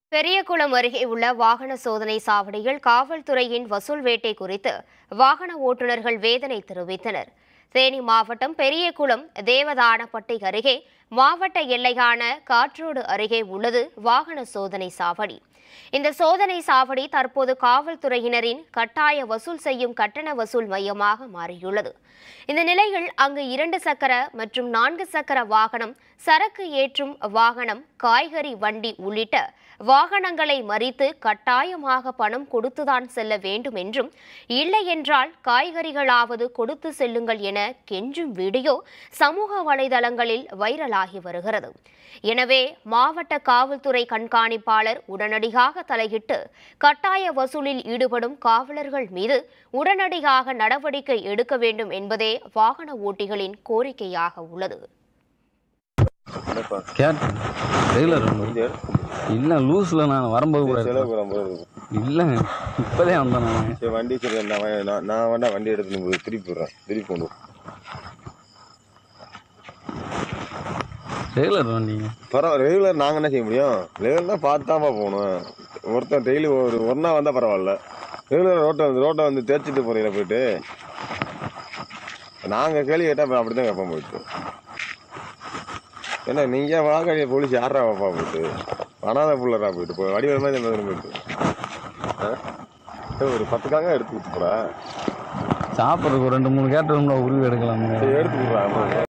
பெரியகுளம் அருகே உள்ள வாகன சோதனை சாவடியில் காவல்துறையின் வசூல் வேட்டை குறித்து வாகன ஓட்டுநர்கள் வேதனை தெரிவித்தனர் தேனி மாவட்டம் பெரியகுளம் தேவதானப்பட்டை அருகே மாவட்ட எல்லையான காற்றோடு அருகே உள்ளது வாகன சோதனை சாவடி இந்த சோதனை சாவடி தற்போது காவல்துறையினரின் கட்டாய வசூல் செய்யும் கட்டண வசூல் மையமாக மாறியுள்ளது இந்த நிலையில் அங்கு இரண்டு சக்கர மற்றும் நான்கு சக்கர வாகனம் சரக்கு ஏற்றும் வாகனம் காய்கறி வண்டி உள்ளிட்ட வாகனங்களை மறித்து கட்டாயமாக பணம் கொடுத்துதான் செல்ல வேண்டும் என்றும் இல்லை என்றால் காய்கறிகளாவது கொடுத்து செல்லுங்கள் என கெஞ்சும் வீடியோ சமூக வலைதளங்களில் வைரலாகி வருகிறது எனவே மாவட்ட காவல்துறை கண்காணிப்பாளர் உடனடியாக தலையிட்டு கட்டாய வசூலில் ஈடுபடும் காவலர்கள் மீது உடனடியாக நடவடிக்கை எடுக்க வேண்டும் என்பதே வாகன ஓட்டிகளின் கோரிக்கையாக உள்ளது என்னப்பா கேட்டேன் ரெகுலர் இங்கே இல்லை லூஸில் நான் வரும்போது கூட செலவுக்கு ஒரு ஐம்பது இருக்கும் இல்லைங்க இப்போதே வந்தேன் நான் சரி வண்டி சரி நான் வ- நான் நான் வேணா வண்டி எடுத்து உங்களுக்கு திருப்பி விட்றேன் திருப்பி கொண்டு வா. ரெகுலர் வண்டிங்க பரவாயில்ல ரெகுலர் நாங்கள் என்ன செய்ய முடியும் ரெகுலர்னா பார்த்தாம போகணும் ஒருத்தன் டெய்லி ஒரு ஒரு நாள் வந்தால் பரவாயில்ல ரெகுலர் ரோட்டை வந்து ரோட்டை வந்து தேய்ச்சிட்டு போறீங்களா போயிட்டு நாங்கள் கேள்வி கேட்டால் அப்புறம் அப்படி தான் கேட்போம் போயிட்டு ஏன்னா நீங்கள் வாங்க போலீஸ் யாரா வைப்பா போயிட்டு அனாதை புள்ளரா போயிட்டு போ வடிவல் மாதிரி இருந்தது போயிட்டு ஆ? ஏய், ஒரு பத்து காங்க எடுத்து கொடுத்து போடா சாப்பிட்றதுக்கு ஒரு ரெண்டு மூணு கேட்டு உருவி எடுக்கலாமுங்க சரி எடுத்து கொடுக்குறேன்